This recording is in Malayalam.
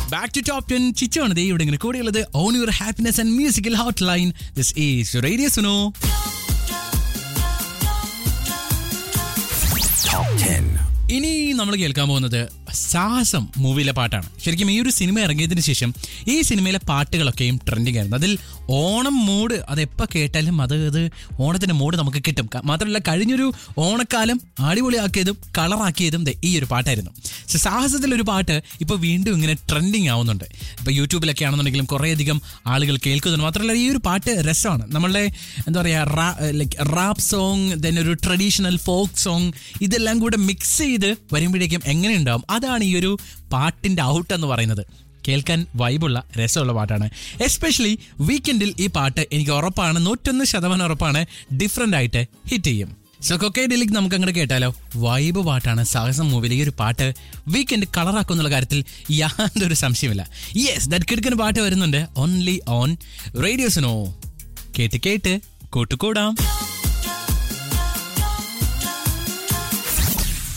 ബാക്ക് ടു ടോപ്പ് ടെൻ ചിച്ചാണ് ദേ ഇവിടെ ഇങ്ങനെ കൂടെയുള്ളത് on your happiness and musical hotline this is radio Suno ഇനി നമ്മൾ കേൾക്കാൻ പോകുന്നത് സാഹസം മൂവിയിലെ പാട്ടാണ് ശരിക്കും ഈ ഒരു സിനിമ ഇറങ്ങിയതിന് ശേഷം ഈ സിനിമയിലെ പാട്ടുകളൊക്കെയും ട്രെൻഡിങ് ആയിരുന്നു അതിൽ ഓണം മൂഡ് അത് എപ്പോൾ കേട്ടാലും അത് അത് ഓണത്തിന്റെ മൂഡ് നമുക്ക് കിട്ടും ക- മാത്രമല്ല കഴിഞ്ഞൊരു ഓണക്കാലം അടിപൊളിയാക്കിയതും കളറാക്കിയതും ദേ ഈ ഒരു പാട്ടായിരുന്നു പക്ഷെ സാഹസത്തിലൊരു പാട്ട് ഇപ്പോൾ വീണ്ടും ഇങ്ങനെ ട്രെൻഡിങ് ആവുന്നുണ്ട് ഇപ്പോൾ യൂട്യൂബിലൊക്കെ ആണെന്നുണ്ടെങ്കിലും കുറേയധികം ആളുകൾ കേൾക്കുന്നുണ്ട് മാത്രമല്ല ഈ ഒരു പാട്ട് രസമാണ് നമ്മളുടെ എന്താ പറയുക ലൈക്ക് റാപ്പ് സോങ് ദെൻ ഒരു ട്രഡീഷണൽ ഫോക്ക് സോങ് ഇതെല്ലാം കൂടെ മിക്സ് ചെയ്ത് വരുമ്പോഴേക്കും എങ്ങനെ ഉണ്ടാവും അതാണ് ഈ ഒരു പാട്ടിന്റെ ഔട്ട് എന്ന് പറയുന്നത് കേൾക്കാൻ വൈബുള്ള രസമുള്ള പാട്ടാണ് എസ്പെഷ്യലി വീക്കെൻഡിൽ ഈ പാട്ട് എനിക്ക് ഉറപ്പാണ് നൂറ്റൊന്ന് ശതമാനം ഉറപ്പാണ് ഡിഫറെൻ്റ് ആയിട്ട് ഹിറ്റ് ചെയ്യും സോ കൊക്കേ ഡെലിക്ക് നമുക്ക് അങ്ങോട്ട് കേട്ടാലോ വൈബ് പാട്ടാണ് സാഹസം മൂവിയിൽ ഈ ഒരു പാട്ട് വീക്കെൻഡ് കളറാക്കും എന്നുള്ള കാര്യത്തിൽ യാതൊരു സംശയമില്ല യെസ് ദറ്റ് കിടക്കുന്ന പാട്ട് വരുന്നുണ്ട് ഓൺലി ഓൺ റേഡിയോസിനോ കേട്ട് കേട്ട് കൂട്ടുകൂടാം